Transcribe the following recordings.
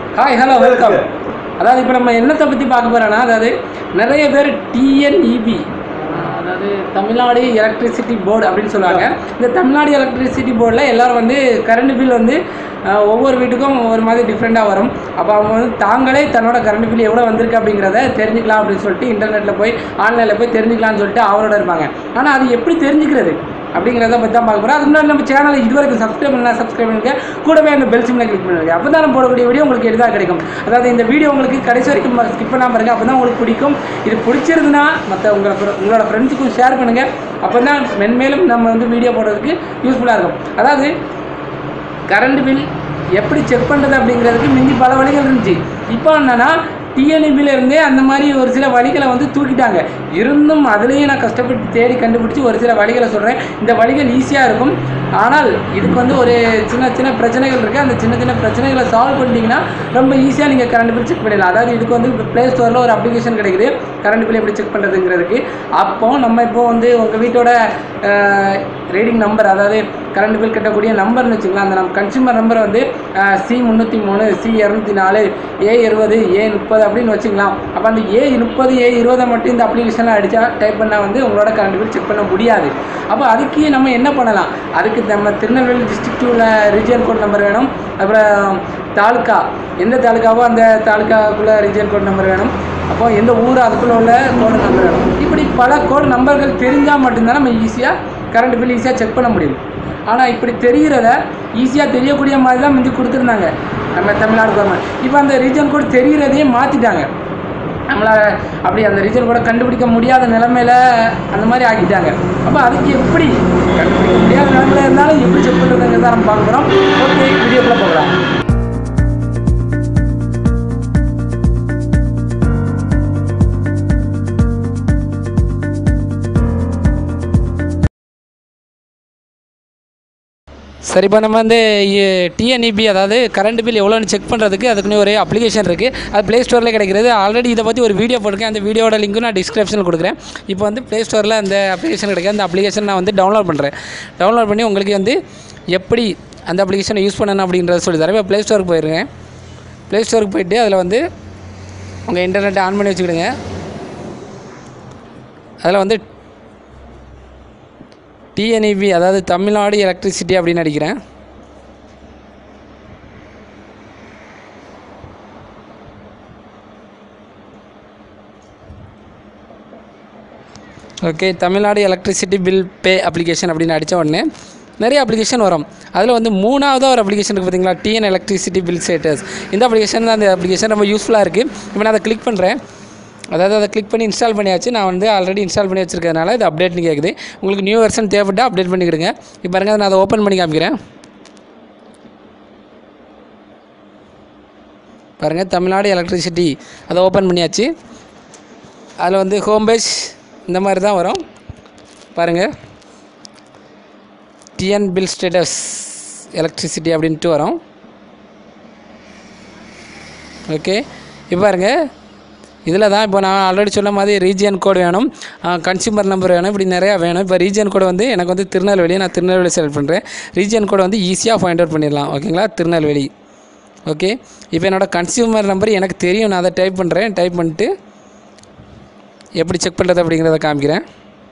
hi hello welcome அதாவது இப்போ நம்ம என்னத்தை பற்றி பார்க்க போகிறோன்னா அதாவது நிறைய பேர் டிஎன்இபி அதாவது தமிழ்நாடு எலக்ட்ரிசிட்டி போர்டு அப்படின்னு சொல்லுவாங்க இந்த தமிழ்நாடு எலக்ட்ரிசிட்டி போர்டில் எல்லாரும் வந்து கரண்ட் பில் வந்து அஹ், ஒவ்வொரு வீட்டுக்கும் ஒவ்வொரு மாதிரி டிஃப்ரெண்ட்டாக வரும் அப்போ அவங்க வந்து தாங்களே தன்னோட கரண்ட் பில் எவ்வளோ வந்திருக்கு அப்படிங்கிறத தெரிஞ்சுக்கலாம் அப்படின்னு சொல்லிட்டு இன்டர்நெட்டில் போய் ஆன்லைனில் போய் தெரிஞ்சுக்கலாம்னு சொல்லிட்டு அவரோட இருப்பாங்க ஆனால் அது எப்படி தெரிஞ்சுக்கிறது அப்படிங்கிறத பற்றி தான் பார்க்க போகிறோம் அதுக்கு முன்னாடி நம்ம சேனலை இதுவரைக்கும் சப்ஸ்கிரைப் பண்ணலாம் சப்ஸ்கிரைப் பண்ணுங்க கூடவே அந்த பெல் சிம்மில் கிளிக் பண்ணுங்க அப்போ தான் நம்ம போடக்கூடிய வீடியோ உங்களுக்கு எளிதாக கிடைக்கும் அதாவது இந்த வீடியோ உங்களுக்கு கடைசி வரைக்கும் ஸ்கிப் பண்ணாமல் பாருங்க அப்போ தான் உங்களுக்கு பிடிக்கும் இது பிடிச்சிருந்துன்னா மற்ற உங்களை fr- உங்களோட ஃப்ரெண்ட்ஸுக்கும் ஷேர் பண்ணுங்கள் அப்போ தான் மென்மேலும் நம்ம வந்து வீடியோ போடுறதுக்கு யூஸ்ஃபுல்லாக இருக்கும் அதாவது கரண்ட் பில் எப்படி செக் பண்ணுறது அப்படிங்கிறதுக்கு முந்தி பல வழிகள் இருந்துச்சு இப்போ என்னன்னா டிஎன்இபியில் இருந்தே அந்த மாதிரி ஒரு சில வழிகளை வந்து தூக்கிட்டாங்க இருந்தும் அதுலேயும் நான் கஷ்டப்பட்டு தேடி கண்டுபிடிச்சி ஒரு சில வழிகளை சொல்கிறேன் இந்த வழிகள் ஈஸியாக இருக்கும் ஆனால் இதுக்கு வந்து ஒரு சின்ன சின்ன பிரச்சனைகள் இருக்குது அந்த சின்ன சின்ன பிரச்சனைகளை சால்வ் பண்ணிட்டீங்கன்னா ரொம்ப ஈஸியாக நீங்கள் கரண்ட் பில் செக் பண்ணிடலாம் அதாவது இதுக்கு வந்து ப்ளே ஸ்டோரில் ஒரு அப்ளிகேஷன் கிடைக்குது கரண்ட் பில் எப்படி செக் பண்ணுறதுங்கிறதுக்கு அப்போ நம்ம இப்போ வந்து உங்கள் வீட்டோட ரீடிங் நம்பர் அதாவது கரண்ட் பில் கட்டக்கூடிய நம்பர்னு வச்சுக்கலாம் அந்த நம்ம கன்சியூமர் நம்பர் வந்து சி முந்நூற்றி மூணு சி இரநூத்தி நாலு ஏ இருபது ஏ முப்பது அப்படின்னு வச்சுக்கலாம் அப்போ அந்த ஏ முப்பது ஏ இருபதை மட்டும் இந்த அப்ளிகேஷனில் அடித்தா டைப் பண்ணால் வந்து உங்களோட கரண்ட் பில் செக் பண்ண முடியாது அப்போ அதுக்கு நம்ம என்ன பண்ணலாம் அதுக்கு நம்ம திருநெல்வேலி டிஸ்ட்ரிக்ட் உள்ள ரீஜியன் கோட் நம்பர் வேணும் அப்புறம் தாலுக்கா எந்த தாலுக்காவோ அந்த தாலுக்காக்குள்ள ரீஜியன் கோட் நம்பர் வேணும் அப்போ எந்த ஊர் அதுக்குள்ளே உள்ள கோடு நம்பர் வேணும் இப்படி பல கோடு நம்பர்கள் தெரிஞ்சால் மட்டும்தான் நம்ம ஈஸியாக கரண்ட் பில் ஈஸியாக செக் பண்ண முடியும் ஆனால் இப்படி தெரிகிறத ஈஸியாக தெரியக்கூடிய மாதிரி தான் முந்தி கொடுத்துருந்தாங்க நம்ம தமிழ்நாடு கவர்மெண்ட் இப்போ அந்த ரீஜன் கோட் தெரிகிறதையே மாற்றிட்டாங்க நம்மளால் அப்படி அந்த ரீஜன் கூட கண்டுபிடிக்க முடியாத நிலமையில அந்த மாதிரி ஆக்கிட்டாங்க அப்போ அதுக்கு எப்படி கண்டுபிடிக்க முடியாத நிலமையில இருந்தாலும் எப்படி செக் பண்ணுறதுங்கிறத நம்ம பார்க்க போகிறோம் ஓகே வீடியோக்குள்ளே போகலாம் சரி இப்போ நம்ம வந்து டிஎன்இபி அதாவது கரண்ட் பில் எவ்வளோன்னு செக் பண்ணுறதுக்கு அதுக்குன்னு ஒரு அப்ளிகேஷன் இருக்குது அது ப்ளே ஸ்டோரில் கிடைக்கிறது ஆல்ரெடி இதை பற்றி ஒரு வீடியோ போட்டிருக்கேன் அந்த வீடியோட லிங்க்கும் நான் டிஸ்கிரிப்ஷனில் கொடுக்குறேன் இப்போ வந்து ப்ளே ஸ்டோரில் அந்த அப்ளிகேஷன் கிடைக்கும் அந்த அப்ளிகேஷன் நான் வந்து டவுன்லோட் பண்ணுறேன் டவுன்லோட் பண்ணி உங்களுக்கு வந்து எப்படி அந்த அப்ளிகேஷனை யூஸ் பண்ணணும் அப்படின்றத சொல்லி தரேன் இப்போ ப்ளே ஸ்டோருக்கு போயிருங்க ப்ளே ஸ்டோருக்கு போயிட்டு அதில் வந்து உங்கள் இன்டர்நெட்டை ஆன் பண்ணி வச்சுக்கிடுங்க அதில் வந்து டிஎன்இபி அதாவது தமிழ்நாடு எலக்ட்ரிசிட்டி அப்படின்னு அடிக்கிறேன் okay Tamil Nadu electricity bill pay application அப்படின்னு அடித்த உடனே நிறைய அப்ளிகேஷன் வரும் அதில் வந்து மூணாவதாக ஒரு அப்ளிகேஷன் இருக்குது பார்த்தீங்களா டிஎன் எலக்ட்ரிசிட்டி பில் ஸ்டேட்டஸ் இந்த அப்ளிகேஷன் தான் அந்த அப்ளிகேஷன் ரொம்ப யூஸ்ஃபுல்லாக இருக்குது இப்போ நான் அதை கிளிக் பண்ணுறேன் அதாவது அதை கிளிக் பண்ணி இன்ஸ்டால் பண்ணியாச்சு நான் வந்து ஆல்ரெடி இன்ஸ்டால் பண்ணி வச்சிருக்கறதுனால இது அப்டேட்னு கேட்குது உங்களுக்கு நியூ வெர்ஷன் தேவைப்பட்டால் அப்டேட் பண்ணிக்கிடுங்க இப்போ பாருங்க நான் அதை ஓப்பன் பண்ணி காமிக்கிறேன் பாருங்கள் தமிழ்நாடு எலக்ட்ரிசிட்டி அதை ஓப்பன் பண்ணியாச்சு அதில் வந்து ஹோம் பேஜ் இந்த மாதிரி தான் வரும் பாருங்கள் டிஎன் பில் ஸ்டேட்டஸ் எலக்ட்ரிசிட்டி அப்படின்ட்டு வரும் ஓகே இப்போ பாருங்க இதில் தான் இப்போ நான் ஆல்ரெடி சொன்ன மாதிரி ரீஜியன் கோடு வேணும் கன்சியூமர் நம்பர் வேணும் இப்படி நிறையா வேணும் இப்போ ரீஜியன் கோடு வந்து எனக்கு வந்து திருநெல்வேலி நான் திருநெல்வேலி செலக்ட் பண்ணுறேன் ரீஜியன் கோடை வந்து ஈஸியாக ஃபைண்ட் அவுட் பண்ணிடலாம் ஓகேங்களா திருநெல்வேலி ஓகே இப்போ என்னோடய கன்சியூமர் நம்பர் எனக்கு தெரியும் நான் அதை டைப் பண்ணுறேன் டைப் பண்ணிட்டு எப்படி செக் பண்ணுறது அப்படிங்கிறத காமிக்கிறேன்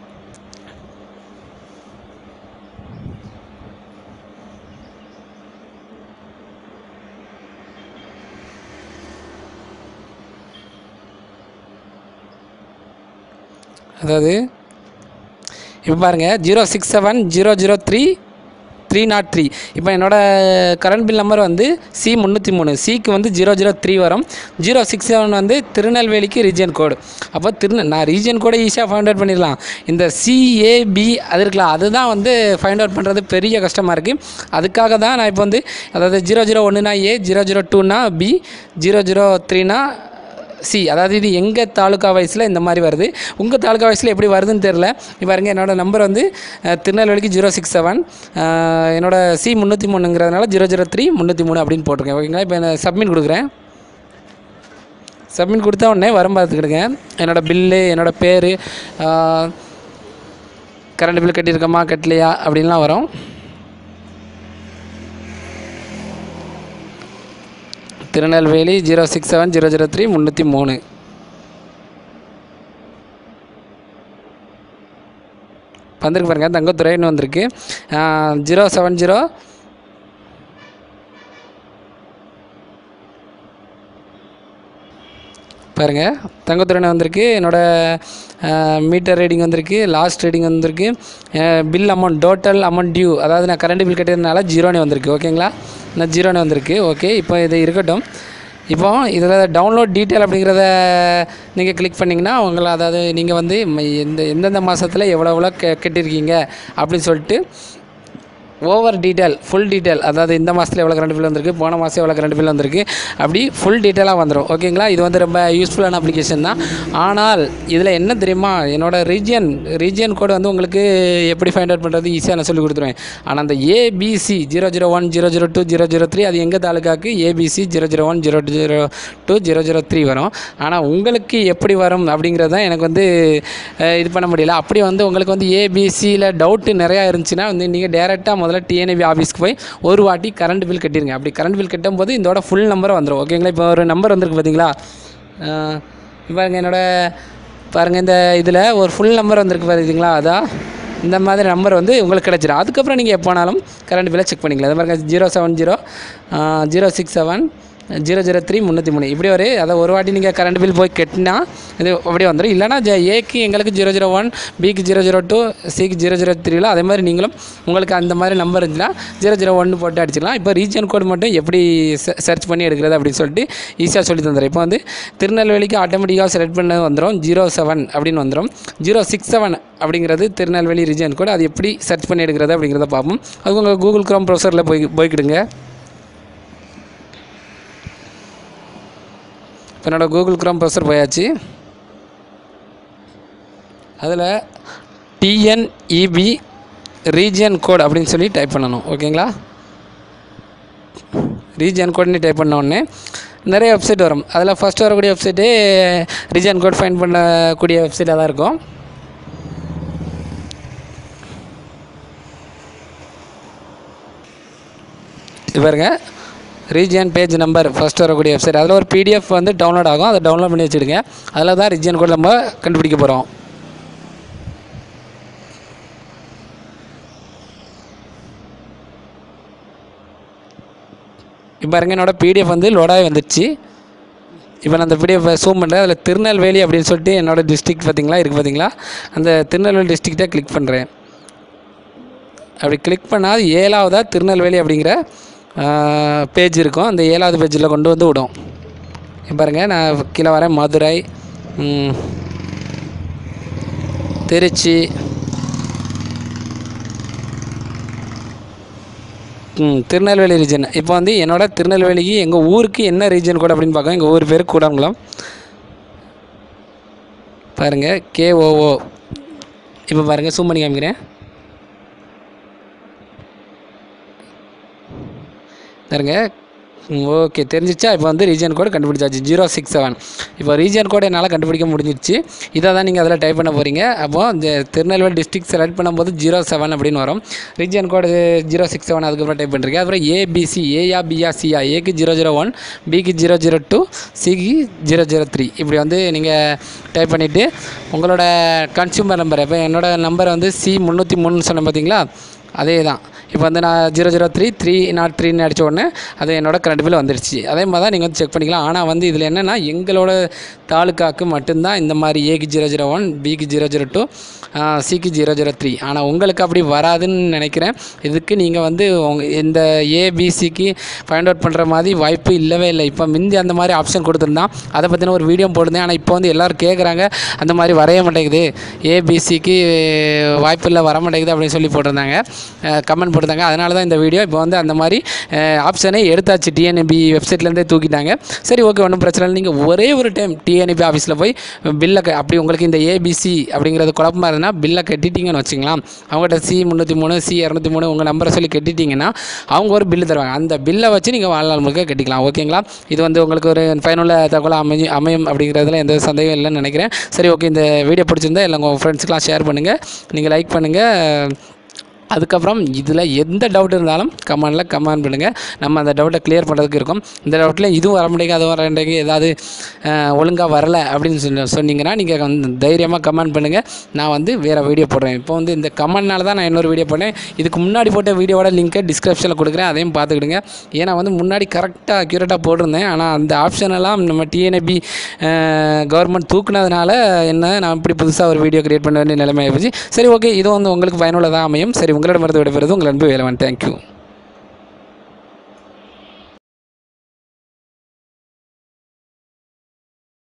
அதாவது இப்போ பாருங்கள் zero six seven zero zero three three not three இப்போ என்னோடய கரண்ட் பில் நம்பர் வந்து சி முந்நூற்றி மூணு சிக்கு வந்து ஜீரோ ஜீரோ த்ரீ வரும் ஜீரோ சிக்ஸ் செவன் வந்து திருநெல்வேலிக்கு ரீஜியன் கோடு அப்போ திருநெ நான் ரீஜியன் கோடை ஈஸியாக ஃபைண்ட் அவுட் பண்ணிடலாம் இந்த சிஏபி அது இருக்கலாம் அதுதான் வந்து ஃபைண்ட் அவுட் பண்ணுறது பெரிய கஷ்டமாக இருக்குது அதுக்காக தான் நான் இப்போ வந்து அதாவது ஜீரோ ஜீரோ ஒன்றுனா ஏ ஜீரோ ஜீரோ டூனா பி ஜீரோ ஜீரோ த்ரீனா சி அதாவது இது எங்கள் தாலுக்கா வயசில் இந்த மாதிரி வருது உங்கள் தாலுக்கா வயசில் எப்படி வருதுன்னு தெரில இப்போ பாருங்க என்னோடய நம்பர் வந்து அஹ், திருநெல்வேலிக்கு ஜீரோ சிக்ஸ் செவன் என்னோடய சி முந்நூற்றி மூணுங்கிறதுனால ஜீரோ ஜீரோ த்ரீ முந்நூற்றி மூணு அப்படின்னு போட்டிருக்கேன் ஓகேங்களா இப்போ நான் சப்மிட் கொடுக்குறேன் சப்மிட் கொடுத்த உடனே வரும் பார்த்துக்கிடுங்க என்னோடய பில்லு என்னோடய பேர் கரண்ட் பில் கட்டியிருக்கோமா கட்டலையா அப்படின்லாம் வரும் Tirunelveli zero six seven zero zero three முந்நூற்றி மூணு வந்திருக்கு பாருங்கள் தங்கத்துறைன்னு வந்திருக்கு ஜீரோ செவன் ஜீரோ பாருங்கள் தங்கத்துறைன்னு வந்திருக்கு என்னோடய மீட்டர் ரீடிங் வந்திருக்கு லாஸ்ட் ரீடிங் வந்திருக்கு bill amount total amount due அதாவது நான் கரண்ட் பில் கட்டியதுனால ஜீரோனே வந்திருக்கு ஓகேங்களா நான் ஜீரோனே வந்திருக்கு ஓகே இப்போ இது இருக்கட்டும் இப்போ இதில் டவுன்லோட் டீட்டெயில் அப்படிங்கிறத நீங்கள் கிளிக் பண்ணிங்கன்னா உங்களை அதாவது நீங்கள் வந்து ம- எந்த எந்தெந்த மாதத்தில் எவ்வளோ எவ்வளோ கெ கட்டியிருக்கீங்க அப்படின்னு சொல்லிட்டு ஓவர் டீட்டெயில் ஃபுல் டீட்டெயில் அதாவது இந்த மாதத்தில் எவ்வளோ கரண்ட் பில் வந்திருக்கு போன மாதம் எவ்வளோ கரண்ட் பில் வந்திருக்கு அப்படி ஃபுல் டீட்டெயிலாக வந்துடும் ஓகேங்களா இது வந்து ரொம்ப யூஸ்ஃபுல்லான அப்ளிகேஷன் தான் ஆனால் இதில் என்ன தெரியுமா என்னோட ரீஜியன் ரீஜியன் கோடு வந்து உங்களுக்கு எப்படி ஃபைண்ட் அவுட் பண்ணுறது ஈஸியாக நான் சொல்லி கொடுத்துருவேன் ஆனால் அந்த ABC zero zero one zero zero two zero zero three அது எங்கள் தாலுக்காக்கு ABC zero zero one zero zero two zero zero three வரும் ஆனால் உங்களுக்கு எப்படி வரும் அப்படிங்கிறது தான் எனக்கு வந்து அஹ், இது பண்ண முடியல அப்படி வந்து உங்களுக்கு வந்து ஏபிசியில் டவுட்டு நிறையா இருந்துச்சுன்னா வந்து நீங்கள் டேரெக்டாக முதல்ல டிஎன்ஏபி ஆஃபீஸ்க்கு போய் ஒரு வாட்டி கரண்ட் பில் கட்டிடுங்க அப்படி கரண்ட் பில் கட்டும்போது இதோட ஃபுல் நம்பர் வந்துடும் ஓகேங்களா இப்போ ஒரு நம்பர் வந்திருக்கு பார்த்தீங்களா அஹ், இப்ப பாருங்க என்னோட பாருங்கள் இந்த இதில் ஒரு ஃபுல் நம்பர் வந்திருக்கு பார்த்தீங்களா அதான் இந்த மாதிரி நம்பர் வந்து உங்களுக்கு கிடச்சிடும் அதுக்கப்புறம் நீங்கள் எப்போனாலும் கரண்ட் பில்லை செக் பண்ணிக்கலாம் அது பாருங்க zero seven zero zero six seven zero zero three முந்நூற்றி மூணு இப்படி ஒரு அதை ஒரு வாட்டி நீங்கள் கரண்ட் பில் போய் கட்டினா இது அப்படியே வந்துடும் இல்லைனா ஜ ஏக்கு எங்களுக்கு ஜீரோ ஜீரோ ஒன் பிக்கு ஜீரோ ஜீரோ டூ சிக்கு ஜீரோ ஜீரோ த்ரீல அதே மாதிரி நீங்களும் உங்களுக்கு அந்த மாதிரி நம்பர் இருந்துச்சுன்னா ஜீரோ ஜீரோ ஒன்று போட்டு அடிச்சிக்கலாம் இப்போ ரீஜன் கோட் மட்டும் எப்படி சர்ச் பண்ணி எடுக்கிறது அப்படின்னு சொல்லிட்டு ஈஸியாக சொல்லி தந்துடுறேன் இப்போ வந்து திருநெல்வேலிக்கு ஆட்டோமேட்டிக்காக செலக்ட் பண்ண வந்துடும் ஜீரோ செவன் அப்படின்னு வந்துடும் ஜீரோ சிக்ஸ் செவன் அப்படிங்கிறது திருநெல்வேலி ரீஜன் கோட் அது எப்படி சர்ச் பண்ணி எடுக்கிறது அப்படிங்கிறத பார்ப்போம் அது உங்கள் கூகுள் க்ரோம் ப்ரௌசரில் போய் போய்க்கிடுங்க இப்போ என்னோடய கூகுள் க்ரோம் ப்ரௌசர் போயாச்சு அதில் டிஎன்இபி ரீஜியன் கோட் அப்படின்னு சொல்லி டைப் பண்ணணும் ஓகேங்களா ரீஜியன் கோட்னு டைப் பண்ண உடனே நிறைய வெப்சைட் வரும் அதில் ஃபஸ்ட்டு வரக்கூடிய வெப்சைட்டு ரீஜியன் கோட் ஃபைன் பண்ணக்கூடிய வெப்சைட்டாக தான் இருக்கும் இது பாருங்க ரீஜியன் பேஜ் நம்பர் ஃபஸ்ட் வரக்கூடிய வெப்சைட் அதில் ஒரு பிடிஎஃப் வந்து டவுன்லோட் ஆகும் அதை டவுன்லோட் பண்ணி வச்சுடுங்க அதில் தான் ரீஜியன் கோட் நம்ம கண்டுபிடிக்க போகிறோம் இப்போ பாருங்க என்னோட பிடிஎஃப் வந்து லோடாகி வந்துடுச்சு இப்போ நான் அந்த பிடிஎஃப் ஜூம் பண்ணுறேன் அதில் திருநெல்வேலி அப்படின்னு சொல்லிட்டு என்னோட டிஸ்ட்ரிக்ட் பார்த்தீங்களா இருக்குது பார்த்தீங்களா அந்த திருநெல்வேலி டிஸ்ட்ரிக்டை கிளிக் பண்ணுறேன் அப்படி கிளிக் பண்ணால் ஏழாவதாக திருநெல்வேலி அப்படிங்கிற பேஜ் இருக்கும் அந்த ஏழாவது பேஜில் கொண்டு வந்து விடும் இங்க பாருங்க நான் கீழே வரேன் மதுரை ம், திருச்சி ம் திருநெல்வேலி ரீஜன் இப்போ வந்து என்னோட திருநெல்வேலிக்கு எங்கள் ஊருக்கு என்ன ரீஜன் கூட அப்படின்னு பார்க்கோம் எங்கள் ஊர் பேர் கூடங்குளம் பாருங்கள் கேஓஓ இப்போ பாருங்கள் ஜூம் பண்ணி காமிக்கிறேன் பாருங்க ஓகே தெரிஞ்சிச்சா இப்போ வந்து ரீஜன் கோடு கண்டுபிடிச்சாச்சு ஜீரோ சிக்ஸ் செவன் இப்போ ரீஜன் கோடு என்னால் கண்டுபிடிக்க முடிஞ்சிருச்சு இதை தான் நீங்கள் அதில் டைப் பண்ண போகிறீங்க அப்போது இந்த திருநெல்வேலி டிஸ்ட்ரிக்ட் செலக்ட் பண்ணும்போது ஜீரோ செவன் அப்படின்னு வரும் region code zero six seven அதுக்கப்புறம் டைப் பண்ணுறீங்க அப்புறம் ஏபிசி ஏயா பியா சியா ஏக்கு ஜீரோ ஜீரோ ஒன் பிக்கு ஜீரோ ஜீரோ டூ சிக்கு ஜீரோ ஜீரோ த்ரீ இப்படி வந்து நீங்கள் டைப் பண்ணிவிட்டு உங்களோட கன்சியூமர் நம்பர் இப்போ என்னோட நம்பர் வந்து சி முந்நூற்றி மூணுன்னு சொன்னேன் பார்த்தீங்களா அதே தான் இப்போ வந்து நான் zero zero three three not த்ரீன்னு அடித்த உடனே அது என்னோட கரண்ட் பில் வந்துருச்சு அதே மாதிரி தான் நீங்கள் வந்து செக் பண்ணிக்கலாம் ஆனால் வந்து இதில் என்னென்னா எங்களோட தாலுக்காக்கு மட்டும்தான் இந்த மாதிரி ஏக்கு ஜீரோ ஜீரோ ஒன் பிக்கு ஜீரோ ஜீரோ டூ சிக்கு ஜீரோ ஜீரோ த்ரீ ஆனால் உங்களுக்கு அப்படி வராதுன்னு நினைக்கிறேன் இதுக்கு நீங்கள் வந்து உங்க இந்த ஏபிசிக்கு ஃபைண்ட் அவுட் பண்ணுற மாதிரி வாய்ப்பு இல்லவே இல்லை இப்போ முந்தி அந்த மாதிரி ஆப்ஷன் கொடுத்துருந்தான் அதை பற்றின ஒரு வீடியோ போட்டிருந்தேன் ஆனால் இப்போ வந்து எல்லோரும் கேட்குறாங்க அந்த மாதிரி வரைய மாட்டேங்குது ஏபிசிக்கு வாய்ப்பு இல்லை வர மாட்டேங்குது அப்படின்னு சொல்லி போட்டிருந்தாங்க கமெண்ட் போட்டிருந்தாங்க அதனால தான் இந்த வீடியோ இப்போ வந்து அந்த மாதிரி ஆப்ஷனே எடுத்தாச்சு டிஎன்பி வெப்சைட்லேருந்தே தூக்கிட்டாங்க சரி ஓகே ஒன்றும் பிரச்சனை இல்லை நீங்கள் ஒரே ஒரு டைம் டிஎன்பி ஆஃபீஸில் போய் பில்லை க அப்படி உங்களுக்கு இந்த ஏபிசி அப்படிங்கிறது குழப்பமா இருந்ததுன்னா பில்லை கட்டிட்டீங்கன்னு வச்சுக்கலாம் அவங்ககிட்ட சி முந்நூற்றி மூணு சி இரநூத்தி மூணு உங்கள் நம்பரை சொல்லி கட்டிட்டீங்கன்னா அவங்க ஒரு பில்லு தருவாங்க அந்த பில்லை வச்சு நீங்கள் வாழ்நாள் முழுக்க கட்டிக்கலாம் ஓகேங்களா இது வந்து உங்களுக்கு ஒரு பயனுள்ள தகவலாக அமையும் அமையும் அப்படிங்கிறதுல எந்த சந்தேகம் இல்லைன்னு நினைக்கிறேன் சரி ஓகே இந்த வீடியோ பிடிச்சிருந்தா இல்லை உங்கள் ஃப்ரெண்ட்ஸ்க்கெலாம் ஷேர் பண்ணுங்கள் நீங்கள் லைக் பண்ணுங்கள் அதுக்கப்புறம் இதில் எந்த டவுட் இருந்தாலும் கமெண்டில் கமெண்ட் பண்ணுங்கள் நம்ம அந்த டவுட்டை கிளியர் பண்ணுறதுக்கு இருக்கோம் இந்த டவுட்டில் இதுவும் வர மாட்டேங்குது அதுவும் வர மாட்டேங்குது ஏதாவது ஒழுங்காக வரல அப்படின்னு சொல்லி சொன்னீங்கன்னா நீங்கள் வந்து தைரியமாக கமெண்ட் பண்ணுங்கள் நான் வந்து வேறு வீடியோ போடுறேன் இப்போ வந்து இந்த கமெண்ட்னால தான் நான் இன்னொரு வீடியோ போட்டேன் இதுக்கு முன்னாடி போட்ட வீடியோவோட லிங்க்கை டிஸ்கிரிப்ஷனில் கொடுக்குறேன் அதையும் பார்த்துக்கிடுங்க ஏன்னா வந்து முன்னாடி கரெக்டாக அக்யூரேட்டாக போட்டிருந்தேன் ஆனால் அந்த ஆப்ஷன் எல்லாம் நம்ம டிஎன்ஏபி கவர்மெண்ட் தூக்குனதுனால என்ன நான் இப்படி புதுசாக ஒரு வீடியோ கிரியேட் பண்ண வேண்டிய நிலைமை ஆயிடுச்சு சரி ஓகே இது வந்து உங்களுக்கு பயனுள்ளதாக அமையும் சரி உங்களிடமிருந்து விடைபெறுவது உங்கள் அன்பு வேலவன் தேங்க்யூ